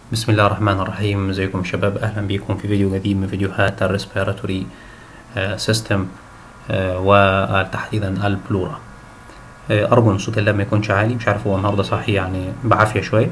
بسم الله الرحمن الرحيم ازيكم شباب اهلا بكم في فيديو جديد من فيديوهات الريسبيراتوري سيستم وتحديدا البلورا آه، ارجو ان صوت اللاب ما يكونش عالي مش عارف هو النهارده صحي يعني بعافيه شويه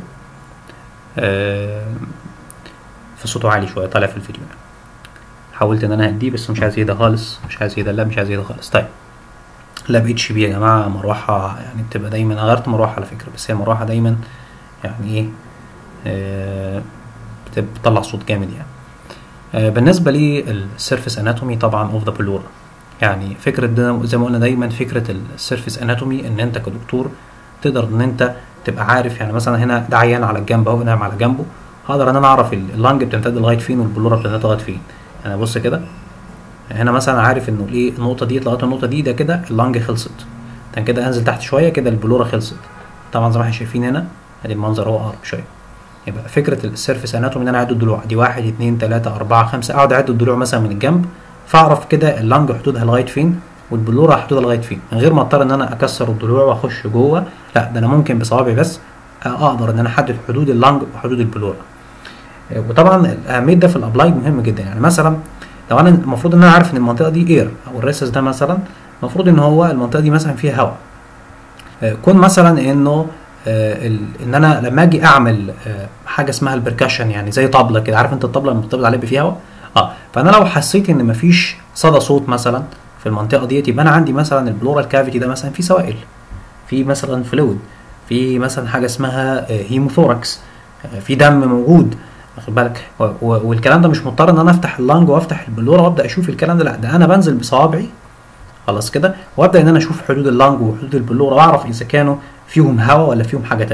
آه، فصوته عالي شويه طالع في الفيديو يعني. حاولت ان انا اهديه بس مش عايز يهدى خالص مش عايز يهدى اللاب مش عايز يهدى خالص طيب لاب اتش بي يا جماعه مروحه يعني بتبقى دايما أنا غيرت مروحه على فكره بس هي مروحه دايما يعني ايه آه، بتطلع صوت جامد يعني آه، بالنسبه للسيرفيس اناتومي طبعا اوف ذا بلورا يعني فكره ده زي ما قلنا دايما فكره السيرفيس اناتومي ان انت كدكتور تقدر ان انت تبقى عارف يعني مثلا هنا ده عيان على الجنب اهو نايم على جنبه هقدر ان انا اعرف اللانج بتمتد لغايه فين والبلورا بتمتد لغايه فين انا بص كده هنا مثلا عارف انه الايه النقطه دي لغايه النقطه دي ده كده اللانج خلصت كان كده انزل تحت شويه كده البلورا خلصت طبعا زي ما احنا شايفين هنا ادي المنظر هو اقرب شويه يبقى فكره السيرفيس اناتومي ان انا اعد الضلوع دي واحد اتنين تلاته اربعه خمسه اقعد اعد الضلوع مثلا من الجنب فاعرف كده اللانج حدودها لغايه فين والبلورا حدودها لغايه فين من غير ما اضطر ان انا اكسر الضلوع واخش جوه لا ده انا ممكن بصوابعي بس اقدر ان انا احدد حدود اللانج وحدود البلورا وطبعا اهميه ده في الابلايد مهم جدا يعني مثلا لو انا المفروض ان انا عارف ان المنطقه دي اير او الريسس ده مثلا المفروض ان هو المنطقه دي مثلا فيها هواء كون مثلا انه آه ان انا لما اجي اعمل آه حاجه اسمها البركشن يعني زي طبله كده عارف انت الطبله لما بتطبل عليها فيها هواء اه فانا لو حسيت ان مفيش صدى صوت مثلا في المنطقه ديت يبقى انا عندي مثلا البلورال كافيتي ده مثلا في سوائل في مثلا فلويد في مثلا حاجه اسمها آه هيموثوركس في دم موجود واخد بالك والكلام ده مش مضطر ان انا افتح اللانج وافتح البلوره وابدا اشوف الكلام ده لا ده انا بنزل بصوابعي خلاص كده وابدا ان انا اشوف حدود اللانج وحدود البلوره واعرف اذا كانوا فيهم هواء ولا فيهم حاجه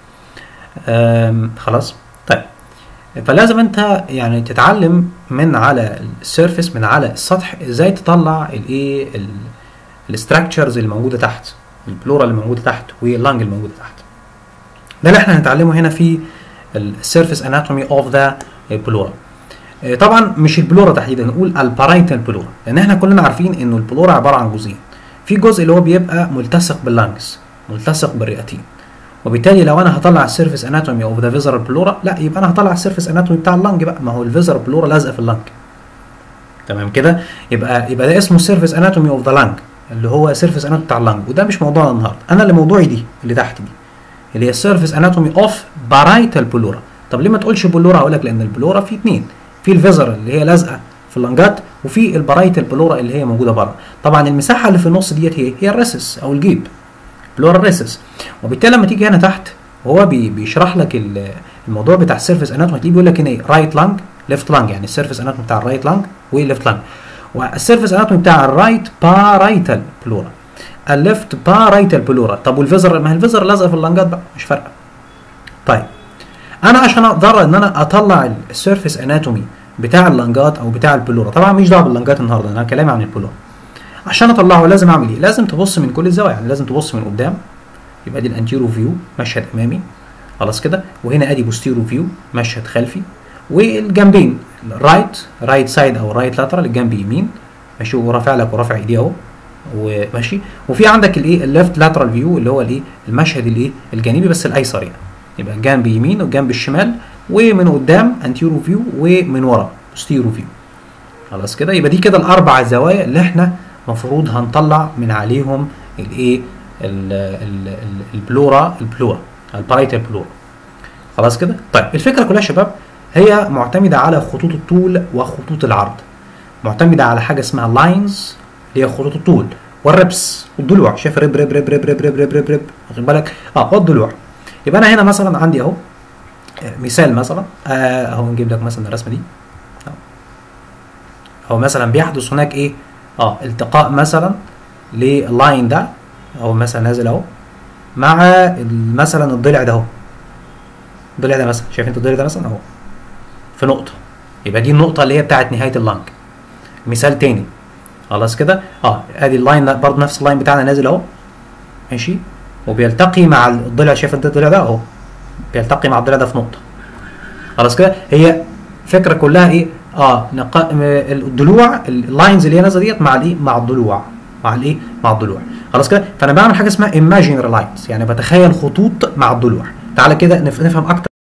تانية خلاص طيب فلازم انت يعني تتعلم من على السيرفيس من على السطح ازاي تطلع الايه الاستراكشرز اللي موجوده تحت البلورا اللي موجوده تحت واللانج اللي موجوده تحت ده اللي احنا هنتعلمه هنا في السيرفيس اناتومي اوف ذا بلورا طبعا مش البلورا تحديدا نقول البارايتال بلورا لان احنا كلنا عارفين انه البلورا عباره عن جزئين في جزء اللي هو بيبقى ملتصق باللانجز ملتصق بالرئتين وبالتالي لو انا هطلع السيرفيس اناتومي اوف ذا فيزر بلورا لا يبقى انا هطلع السيرفيس اناتومي بتاع اللنج بقى ما هو الفيزر بلورا لازقه في اللنج تمام كده يبقى يبقى ده اسمه السيرفيس اناتومي اوف ذا لنج اللي هو سيرفيس اناتومي بتاع اللنج وده مش موضوعنا النهارده انا اللي موضوعي دي اللي تحت دي اللي هي السيرفيس اناتومي اوف بارايتال بلورا طب ليه ما تقولش بلورا هقول لك لان البلورا في اثنين في الفيزر اللي هي لازقه في اللنجات وفي البرايتال بلورا اللي هي موجوده بره طبعا المساحه اللي في النص ديت هي هي الريسس او الجيب بلورال ريسس وبالتالي لما تيجي هنا تحت وهو بي بيشرح لك الموضوع بتاع السيرفيس اناتومي تلاقيه بيقول لك هنا ايه رايت لانج ليفت لانج يعني السيرفيس اناتومي بتاع الرايت لانج والليفت لانج والسيرفيس اناتومي بتاع الرايت بارايتال بلورا الليفت بارايتال بلورا طب والفيزر ما هي الفيزر لازقه في اللنجات بقى مش فارقه طيب انا عشان اقدر ان انا اطلع السيرفيس اناتومي بتاع اللنجات او بتاع البلورا طبعا مش دعوه باللنجات النهارده انا كلامي عن البلورا عشان اطلعه لازم اعمل ايه لازم تبص من كل الزوايا يعني لازم تبص من قدام يبقى دي الانتيرو فيو مشهد امامي خلاص كده وهنا ادي بوستيرو فيو مشهد خلفي والجنبين رايت رايت سايد او رايت لاترال الجنب يمين ماشي ورافع لك ورافع ايديه اهو وماشي وفي عندك الايه الليفت لاترال فيو اللي هو الايه المشهد الايه الجانبي بس الايسر يعني يبقى الجنب يمين والجنب الشمال ومن قدام انتيرو فيو ومن ورا بوستيرو فيو خلاص كده يبقى دي كده الاربع زوايا اللي احنا المفروض هنطلع من عليهم الايه البلورا البلورا البرايتال بلورا خلاص كده طيب الفكره كلها يا شباب هي معتمده على خطوط الطول وخطوط العرض معتمده على حاجه اسمها لاينز اللي هي خطوط الطول والربس والضلوع شايف رب رب رب رب رب رب رب رب رب واخد بالك اه والضلوع يبقى انا هنا مثلا عندي اهو مثال مثلا اهو نجيب لك مثلا الرسمه دي او مثلا بيحدث هناك ايه اه التقاء مثلا لللاين ده او مثلا نازل اهو مع مثلا الضلع ده اهو الضلع ده مثلا شايف انت الضلع ده مثلا اهو في نقطه يبقى دي النقطه اللي هي بتاعت نهايه اللانج مثال تاني خلاص كده اه ادي اللاين برضه نفس اللاين بتاعنا نازل اهو ماشي وبيلتقي مع الضلع شايف انت الضلع ده اهو بيلتقي مع الضلع ده في نقطه خلاص كده هي فكره كلها ايه اه نقا... الضلوع اللاينز اللي هي نازله ديت مع الايه مع الضلوع مع الايه مع الضلوع خلاص كده فانا بعمل حاجه اسمها imaginary lines يعني بتخيل خطوط مع الضلوع تعالى كده نفهم اكتر